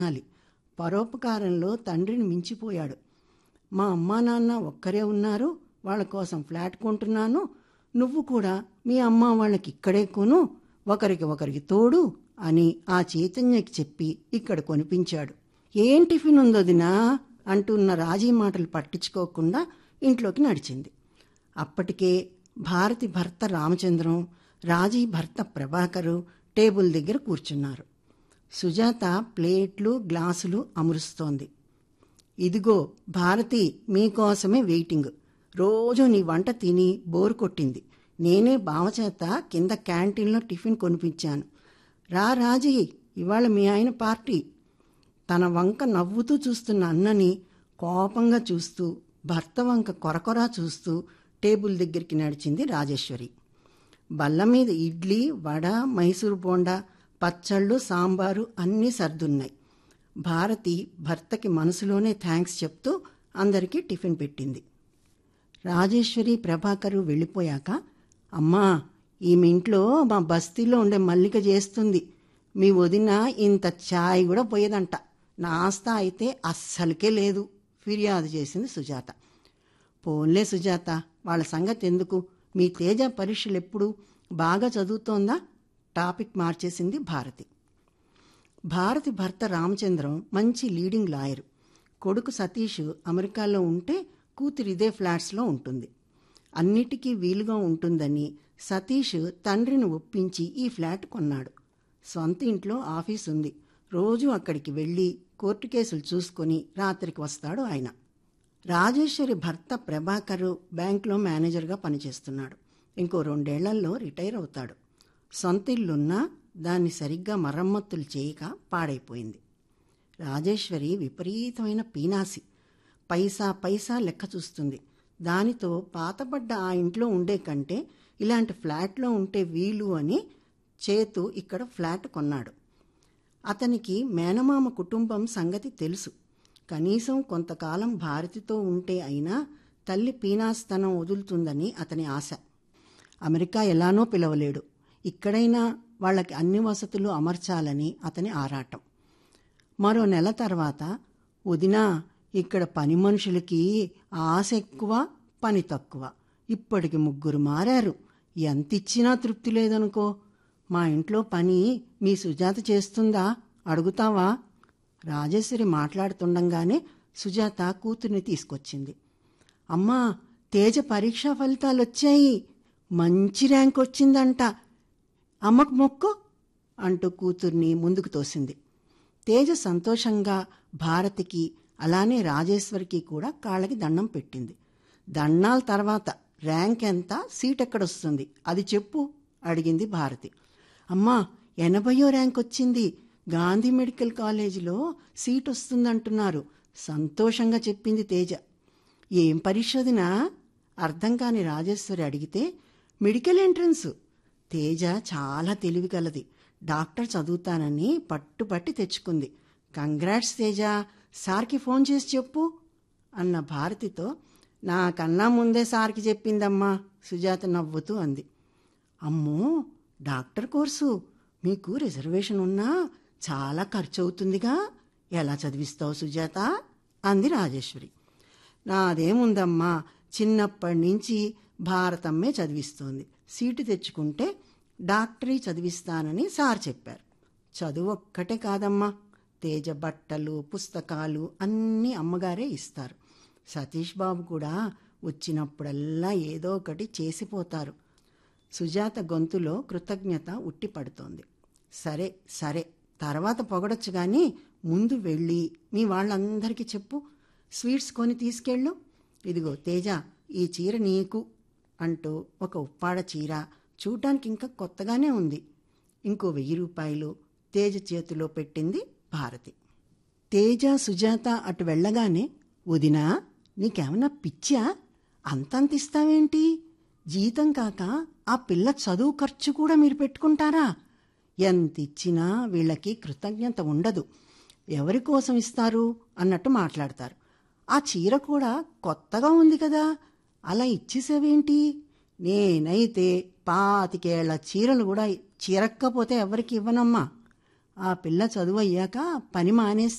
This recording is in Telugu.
అనాలి పరోపకారంలో తండ్రిని మించిపోయాడు మా అమ్మా నాన్న ఒక్కరే ఉన్నారు వాళ్ళ కోసం ఫ్లాట్ కొంటున్నాను నువ్వు కూడా మీ అమ్మ వాళ్ళకి ఇక్కడే కొను ఒకరికి ఒకరికి తోడు అని ఆ చైతన్యకి చెప్పి ఇక్కడ కొనిపించాడు ఏం టిఫిన్ ఉందొదినా అంటున్న రాజీ మాటలు పట్టించుకోకుండా ఇంట్లోకి నడిచింది అప్పటికే భారతి భర్త రామచంద్రం రాజీ భర్త ప్రభాకరు టేబుల్ దగ్గర కూర్చున్నారు సుజాత ప్లేట్లు గ్లాసులు అమరుస్తోంది ఇదిగో భారతి మీకోసమే వెయిటింగ్ రోజు నీ వంట తిని బోరు కొట్టింది నేనే బావచేత కింద క్యాంటీన్లో టిఫిన్ కొనిపించాను రా రాజీ ఇవాళ మీ ఆయన పార్టీ తన వంక నవ్వుతూ చూస్తున్న అన్నని కోపంగా చూస్తూ భర్త వంక కొరకొరా చూస్తూ టేబుల్ దగ్గరికి నడిచింది రాజేశ్వరి బల్ల మీద ఇడ్లీ వడ మైసూరు బోండా పచ్చళ్ళు సాంబారు అన్నీ సర్దున్నాయి భారతి భర్తకి మనసులోనే థ్యాంక్స్ చెప్తూ అందరికీ టిఫిన్ పెట్టింది రాజేశ్వరి ప్రభాకరు వెళ్ళిపోయాక అమ్మా ఈమె ఇంట్లో మా బస్తీలో ఉండే మల్లిక చేస్తుంది మీ వదిన ఇంత ఛాయ్ కూడా పోయేదంట నాస్తా అయితే అస్సలకే లేదు ఫిర్యాదు చేసింది సుజాత పోన్లే సుజాత వాళ్ళ సంగతి ఎందుకు మీ తేజ పరీక్షలు ఎప్పుడు బాగా చదువుతోందా టాపిక్ మార్చేసింది భారతి భారతి భర్త రామచంద్రం మంచి లీడింగ్ లాయరు కొడుకు సతీష్ అమెరికాలో ఉంటే కూతురు ఇదే ఫ్లాట్స్లో ఉంటుంది అన్నిటికీ వీలుగా ఉంటుందని సతీష్ తండ్రిని ఒప్పించి ఈ ఫ్లాట్ కొన్నాడు సొంత ఇంట్లో ఆఫీస్ ఉంది రోజు అక్కడికి వెళ్ళి కోర్టు కేసులు చూసుకొని రాత్రికి వస్తాడు ఆయన రాజేశ్వరి భర్త ప్రభాకర్ బ్యాంక్లో మేనేజర్గా పనిచేస్తున్నాడు ఇంకో రెండేళ్లలో రిటైర్ అవుతాడు సొంత ఇల్లున్నా దాన్ని సరిగ్గా మరమ్మతులు చేయక పాడైపోయింది రాజేశ్వరి విపరీతమైన పీనాసి పైసా పైసా లెక్క చూస్తుంది దానితో పాతబడ్డ ఆ ఇంట్లో ఉండే కంటే ఇలాంటి ఫ్లాట్లో ఉంటే వీలు అని చేతు ఇక్కడ ఫ్లాట్ కొన్నాడు అతనికి మేనమామ కుటుంబం సంగతి తెలుసు కనీసం కొంతకాలం భారతితో ఉంటే అయినా తల్లి పీనాస్తనం వదులుతుందని అతని ఆశ అమెరికా ఎలానో పిలవలేడు ఇక్కడైనా వాళ్ళకి అన్ని వసతులు అమర్చాలని అతని ఆరాటం మరో నెల తర్వాత వదినా ఇక్కడ పని మనుషులకి ఆశ ఎక్కువ పని తక్కువ ఇప్పటికి ముగ్గురు మారారు ఎంత ఇచ్చినా తృప్తి లేదనుకో మా ఇంట్లో పని మీ సుజాత చేస్తుందా అడుగుతావా రాజేశ్వరి మాట్లాడుతుండగానే సుజాత కూతుర్ని తీసుకొచ్చింది అమ్మా తేజ పరీక్షా ఫలితాలు వచ్చాయి మంచి ర్యాంక్ వచ్చిందంట అమ్మకు మొక్కు అంటూ కూతుర్ని ముందుకు తోసింది తేజ సంతోషంగా భారతికి అలానే రాజేశ్వరికి కూడా కాళ్ళకి దండం పెట్టింది దండాల తర్వాత ర్యాంక్ ఎంత సీట్ ఎక్కడొస్తుంది అది చెప్పు అడిగింది భారతి అమ్మా ఎనభయో ర్యాంక్ వచ్చింది గాంధీ మెడికల్ కాలేజీలో సీట్ వస్తుందంటున్నారు సంతోషంగా చెప్పింది తేజ ఏం పరిశోధన అర్థం కాని రాజేశ్వరి అడిగితే మెడికల్ ఎంట్రన్స్ తేజ చాలా తెలివి కలది డాక్టర్ చదువుతానని పట్టుపట్టి తెచ్చుకుంది కంగ్రాట్స్ తేజ సార్కి ఫోన్ చేసి చెప్పు అన్న భారతితో నాకన్నా ముందే సార్కి చెప్పిందమ్మా సుజాత నవ్వుతూ అంది అమ్మో డాక్టర్ కోర్సు మీకు రిజర్వేషన్ ఉన్నా చాలా ఖర్చు అవుతుందిగా ఎలా చదివిస్తావు సుజాత అంది రాజేశ్వరి నాదేముందమ్మా చిన్నప్పటి నుంచి భారతమ్మే చదివిస్తోంది సీటు తెచ్చుకుంటే డాక్టరీ చదివిస్తానని సార్ చెప్పారు చదువు ఒక్కటే కాదమ్మా తేజ బట్టలు పుస్తకాలు అన్నీ అమ్మగారే ఇస్తారు సతీష్ బాబు కూడా వచ్చినప్పుడల్లా ఏదో ఒకటి చేసిపోతారు సుజాత గొంతులో కృతజ్ఞత ఉట్టిపడుతోంది సరే సరే తర్వాత పొగడొచ్చు కానీ ముందు వెళ్ళి మీ వాళ్ళందరికీ చెప్పు స్వీట్స్ కొని తీసుకెళ్ళు ఇదిగో తేజ ఈ చీర నీకు అంటూ ఒక ఉప్పాడ చీర చూడటానికి ఇంకా కొత్తగానే ఉంది ఇంకో వెయ్యి రూపాయలు తేజ చేతిలో పెట్టింది భారతి తేజ సుజాత అటు వెళ్ళగానే వదినా నీకేమన్నా పిచ్చా అంతంత ఇస్తావేంటి జీతం కాక ఆ పిల్ల చదువు ఖర్చు కూడా మీరు పెట్టుకుంటారా ఎంత ఇచ్చినా వీళ్ళకి కృతజ్ఞత ఉండదు ఎవరి కోసం ఇస్తారు అన్నట్టు మాట్లాడతారు ఆ చీర కూడా కొత్తగా ఉంది కదా అలా ఇచ్చేసేవేంటి నేనైతే పాతికేళ్ల చీరలు కూడా చిరక్కపోతే ఎవరికి ఇవ్వనమ్మా ఆ పిల్ల చదువు అయ్యాక పని మానేస్తే